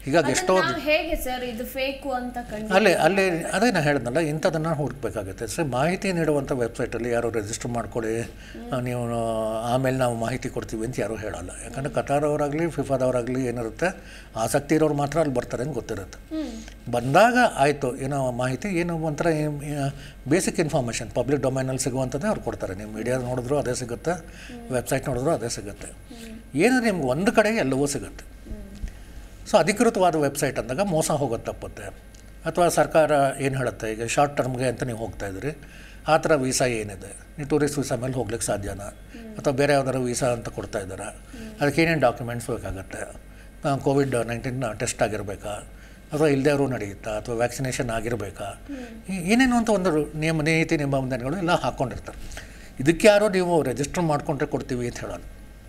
ಹೀಗಾಗಿ ಎಷ್ಟೋ ಅದನ್ನ ನಾವ್ ಹೇಗೆ ಸರ್ ಇದು ಫೇಕು ಅಂತ ಕಂಡು ಅಲ್ಲಿ ಅಲ್ಲಿ ಅದೇ ನಾನು ಹೇಳಿದ್ನಲ್ಲ ಇಂಥದನ್ನು ಹುಡುಕ್ಬೇಕಾಗುತ್ತೆ ಸರ್ ಮಾಹಿತಿ ನೀಡುವಂಥ ವೆಬ್ಸೈಟಲ್ಲಿ ಯಾರು ರಿಜಿಸ್ಟರ್ ಮಾಡ್ಕೊಳ್ಳಿ ಆ, ನೀವು ಆಮೇಲೆ ನಾವು ಮಾಹಿತಿ ಕೊಡ್ತೀವಿ ಅಂತ ಯಾರೂ ಹೇಳಲ್ಲ ಯಾಕಂದರೆ ಕತಾರವರಾಗಲಿ ಫಿಫಾದವರಾಗಲಿ ಏನಿರುತ್ತೆ ಆಸಕ್ತಿ ಇರೋರು ಮಾತ್ರ ಅಲ್ಲಿ ಬರ್ತಾರೆ ಅಂತ ಗೊತ್ತಿರುತ್ತೆ ಬಂದಾಗ ಆಯಿತು ಏನೋ ಮಾಹಿತಿ ಏನೋ ಒಂಥರ ಬೇಸಿಕ್ ಇನ್ಫಾರ್ಮೇಷನ್ ಪಬ್ಲಿಕ್ ಡೊಮೈನಲ್ಲಿ ಸಿಗುವಂಥದ್ದೇ ಅವ್ರು ಕೊಡ್ತಾರೆ ನೀವು ಮೀಡಿಯಾ ನೋಡಿದ್ರು ಅದೇ ಸಿಗುತ್ತೆ ವೆಬ್ಸೈಟ್ ನೋಡಿದ್ರು ಅದೇ ಸಿಗುತ್ತೆ ಏನಿದೆ ನಿಮ್ಗೆ ಒಂದು ಕಡೆ ಎಲ್ಲವೂ ಸಿಗುತ್ತೆ ಸೊ ಅಧಿಕೃತವಾದ ವೆಬ್ಸೈಟ್ ಅಂದಾಗ ಮೋಸ ಹೋಗೋದು ತಪ್ಪುತ್ತೆ ಅಥವಾ ಸರ್ಕಾರ ಏನು ಹೇಳುತ್ತೆ ಈಗ ಶಾರ್ಟ್ ಟರ್ಮ್ಗೆ ಅಂತ ನೀವು ಹೋಗ್ತಾ ಇದ್ರಿ ಆ ಥರ ವೀಸಾ ಏನಿದೆ ನೀವು ಟೂರಿಸ್ಟ್ ವೀಸಾ ಮೇಲೆ ಹೋಗ್ಲಿಕ್ಕೆ ಸಾಧ್ಯನಾ ಅಥವಾ ಬೇರೆ ಯಾವ್ದಾದ್ರು ವೀಸಾ ಅಂತ ಕೊಡ್ತಾ ಇದ್ದಾರಾ ಅದಕ್ಕೆ ಏನೇನು ಡಾಕ್ಯುಮೆಂಟ್ಸ್ ಬೇಕಾಗತ್ತೆ ಕೋವಿಡ್ ನೈನ್ಟೀನ್ ಟೆಸ್ಟ್ ಆಗಿರಬೇಕಾ ಅಥವಾ ಇಲ್ಲದೆ ನಡೆಯುತ್ತಾ ಅಥವಾ ವ್ಯಾಕ್ಸಿನೇಷನ್ ಆಗಿರಬೇಕಾ ಈ- ಏನೇನು ಅಂತ ಒಂದು ನಿಯಮ ನೀತಿ ನಿಬಂಧನೆಗಳು ಎಲ್ಲ ಹಾಕ್ಕೊಂಡಿರ್ತಾರೆ ಇದಕ್ಕೆ ಯಾರೋ ನೀವು ರಿಜಿಸ್ಟರ್ ಮಾಡ್ಕೊಂಡ್ರೆ ಕೊಡ್ತೀವಿ ಅಂತ ಹೇಳೋದು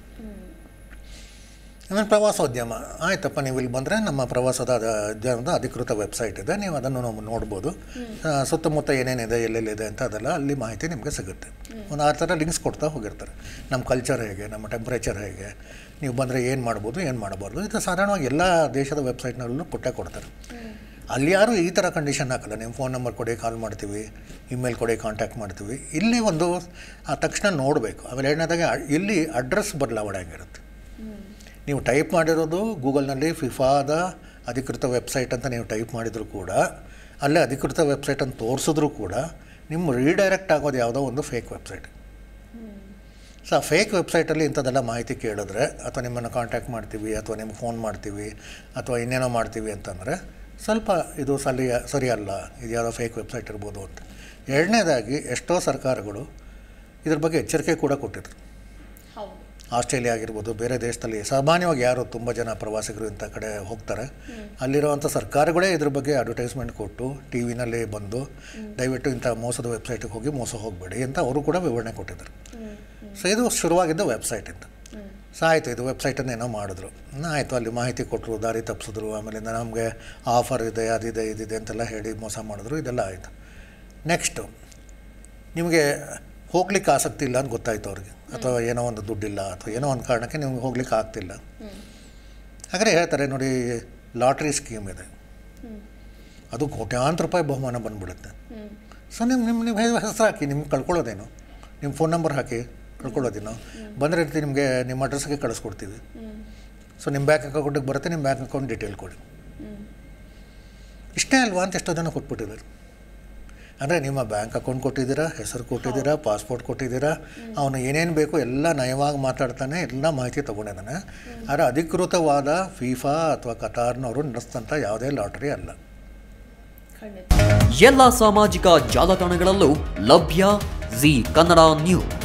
ಆಮೇಲೆ ಪ್ರವಾಸೋದ್ಯಮ ಆಯ್ತಪ್ಪ ನೀವು ಇಲ್ಲಿ ಬಂದರೆ ನಮ್ಮ ಪ್ರವಾಸದ ಅದ- ಉದ್ಯಮದ ಅಧಿಕೃತ ವೆಬ್ಸೈಟ್ ಇದೆ ನೀವು ಅದನ್ನು ನಾವು ನೋಡ್ಬೋದು ಆ, ಸುತ್ತಮುತ್ತ ಏನೇನಿದೆ ಎಲ್ಲೆಲ್ಲಿದೆ ಅಂತ ಅದೆಲ್ಲ ಅಲ್ಲಿ ಮಾಹಿತಿ ನಿಮಗೆ ಸಿಗುತ್ತೆ ಒಂದು ಆ ಥರ ಲಿಂಕ್ಸ್ ಕೊಡ್ತಾ ಹೋಗಿರ್ತಾರೆ ನಮ್ಮ ಕಲ್ಚರ್ ಹೇಗೆ ನಮ್ಮ ಟೆಂಪ್ರೇಚರ್ ಹೇಗೆ ನೀವು ಬಂದರೆ ಏನು ಮಾಡ್ಬೋದು ಏನು ಮಾಡಬಾರ್ದು ಇದು ಸಾಧಾರಣವಾಗಿ ಎಲ್ಲ ದೇಶದ ವೆಬ್ಸೈಟ್ನಲ್ಲೂ ಕೊಟ್ಟೇ ಕೊಡ್ತಾರೆ ಅಲ್ಲಿ ಯಾರು ಈ ಥರ ಕಂಡೀಷನ್ ಹಾಕಲ್ಲ ನಿಮ್ಮ ಫೋನ್ ನಂಬರ್ ಕೊಡಿ ಕಾಲ್ ಮಾಡ್ತೀವಿ ಇಮೇಲ್ ಕೊಡಿ ಕಾಂಟ್ಯಾಕ್ಟ್ ಮಾಡ್ತೀವಿ ಇಲ್ಲಿ ಒಂದು ಆ ತಕ್ಷಣ ನೋಡಬೇಕು ಆಮೇಲೆ ಎರಡನೇದಾಗೆ ಅ- ಇಲ್ಲಿ ಅಡ್ರೆಸ್ ಬದಲಾವಣೆ ಆಗಿರುತ್ತೆ ನೀವು ಟೈಪ್ ಮಾಡಿರೋದು ಗೂಗಲ್ನಲ್ಲಿ ಫಿಫಾದ ಅಧಿಕೃತ ವೆಬ್ಸೈಟ್ ಅಂತ ನೀವು ಟೈಪ್ ಮಾಡಿದರೂ ಕೂಡ ಅಲ್ಲೇ ಅಧಿಕೃತ ವೆಬ್ಸೈಟ್ ಅಂತ ತೋರಿಸಿದ್ರೂ ಕೂಡ ನಿಮ್ಮ ರೀಡೈರೆಕ್ಟ್ ಆಗೋದು ಯಾವುದೋ ಒಂದು ಫೇಕ್ ವೆಬ್ಸೈಟ್ ಸೊ ಆ ಫೇಕ್ ವೆಬ್ಸೈಟಲ್ಲಿ ಇಂಥದ್ದೆಲ್ಲ ಮಾಹಿತಿ ಕೇಳಿದ್ರೆ ಅಥವಾ ನಿಮ್ಮನ್ನು ಕಾಂಟ್ಯಾಕ್ಟ್ ಮಾಡ್ತೀವಿ ಅಥವಾ ನಿಮ್ಗೆ ಫೋನ್ ಮಾಡ್ತೀವಿ ಅಥವಾ ಇನ್ನೇನೋ ಮಾಡ್ತೀವಿ ಅಂತಂದರೆ ಸ್ವಲ್ಪ ಇದು ಸರಿ ಸರಿ ಅಲ್ಲ ಇದು ಯಾವುದೋ ಫೇಕ್ ವೆಬ್ಸೈಟ್ ಇರ್ಬೋದು ಅಂತ ಎರಡನೇದಾಗಿ ಎಷ್ಟೋ ಸರ್ಕಾರಗಳು ಇದ್ರ ಬಗ್ಗೆ ಎಚ್ಚರಿಕೆ ಕೂಡ ಕೊಟ್ಟಿದ್ರು ಹೌದು ಆಸ್ಟ್ರೇಲಿಯಾ ಆಗಿರ್ಬೋದು ಬೇರೆ ದೇಶದಲ್ಲಿ ಸಾಮಾನ್ಯವಾಗಿ ಯಾರು ತುಂಬ ಜನ ಪ್ರವಾಸಿಗರು ಇಂಥ ಕಡೆ ಹೋಗ್ತಾರೆ ಅಲ್ಲಿರುವಂಥ ಸರ್ಕಾರಗಳೇ ಇದ್ರ ಬಗ್ಗೆ ಅಡ್ವರ್ಟೈಸ್ಮೆಂಟ್ ಕೊಟ್ಟು ಟಿ ವಿನಲ್ಲಿ ಬಂದು ದಯವಿಟ್ಟು ಇಂಥ ಮೋಸದ ವೆಬ್ಸೈಟಿಗೆ ಹೋಗಿ ಮೋಸ ಹೋಗಬೇಡಿ ಅಂತ ಅವರು ಕೂಡ ವಿವರಣೆ ಕೊಟ್ಟಿದ್ದಾರೆ ಸೊ ಇದು ಶುರುವಾಗಿದ್ದ ವೆಬ್ಸೈಟಿಂದ ಸೊ ಆಯಿತು ಇದು ವೆಬ್ಸೈಟನ್ನು ಏನೋ ಮಾಡಿದ್ರು ಆಯಿತು ಅಲ್ಲಿ ಮಾಹಿತಿ ಕೊಟ್ಟರು ದಾರಿ ತಪ್ಪಿಸಿದ್ರು ಆಮೇಲೆ ನಮಗೆ ಆಫರ್ ಇದೆ ಅದಿದೆ ಇದಿದೆ ಅಂತೆಲ್ಲ ಹೇಳಿ ಮೋಸ ಮಾಡಿದ್ರು ಇದೆಲ್ಲ ಆಯಿತು ನೆಕ್ಸ್ಟು ನಿಮಗೆ ಹೋಗ್ಲಿಕ್ಕೆ ಆಸಕ್ತಿ ಇಲ್ಲ ಅಂತ ಗೊತ್ತಾಯ್ತು ಅವ್ರಿಗೆ ಅಥವಾ ಏನೋ ಒಂದು ದುಡ್ಡಿಲ್ಲ ಅಥವಾ ಏನೋ ಒಂದು ಕಾರಣಕ್ಕೆ ನಿಮ್ಗೆ ಹೋಗ್ಲಿಕ್ಕೆ ಆಗ್ತಿಲ್ಲ ಹಾಗಾದ್ರೆ ಹೇಳ್ತಾರೆ ನೋಡಿ ಲಾಟ್ರಿ ಸ್ಕೀಮ್ ಇದೆ ಅದು ಕೋಟ್ಯಾಂತರ ರೂಪಾಯಿ ಬಹುಮಾನ ಬಂದ್ಬಿಡುತ್ತೆ ಸೊ ನಿಮ್ಮ ನಿಮ್ಮ ನಿಮ್ಮ ಹೆಸರು ಹಾಕಿ ನಿಮ್ಗೆ ಕಳ್ಕೊಳ್ಳೋದೇನು ನಿಮ್ಮ ಫೋನ್ ನಂಬರ್ ಹಾಕಿ ಕಳ್ಕೊಳ್ಳೋದೇನು ಬಂದರೆ ನಿಮಗೆ ನಿಮ್ಮ ಅಡ್ರೆಸ್ಗೆ ಕಳಿಸ್ಕೊಡ್ತೀವಿ ಸೊ ನಿಮ್ಮ ಬ್ಯಾಂಕ್ ಅಕೌಂಟಿಗೆ ಬರುತ್ತೆ ನಿಮ್ಮ ಬ್ಯಾಂಕ್ ಅಕೌಂಟ್ ಡೀಟೇಲ್ ಕೊಡಿ ಇಷ್ಟೇ ಅಲ್ವಾ ಅಂತ ಎಷ್ಟೋ ಜನ ಕೊಟ್ಬಿಟ್ಟಿದ್ದಾರೆ ಅಂದರೆ ನಿಮ್ಮ ಬ್ಯಾಂಕ್ ಅಕೌಂಟ್ ಕೊಟ್ಟಿದ್ದೀರಾ ಹೆಸರು ಕೊಟ್ಟಿದ್ದೀರಾ ಪಾಸ್ಪೋರ್ಟ್ ಕೊಟ್ಟಿದ್ದೀರಾ ಅವನು ಏನೇನು ಬೇಕು ಎಲ್ಲ ನಯವಾಗಿ ಮಾತಾಡ್ತಾನೆ ಎಲ್ಲ ಮಾಹಿತಿ ತೊಗೊಂಡಿದ್ದಾನೆ ಆದರೆ ಅಧಿಕೃತವಾದ ಫೀಫಾ ಅಥವಾ ಕತಾರ್ನವರು ನಡೆಸ್ತಂಥ ಯಾವುದೇ ಲಾಟ್ರಿ ಅಲ್ಲ ಖಂಡಿತ ಎಲ್ಲ ಸಾಮಾಜಿಕ ಜಾಲತಾಣಗಳಲ್ಲೂ ಲಭ್ಯ ಜಿ ಕನ್ನಡ ನ್ಯೂಸ್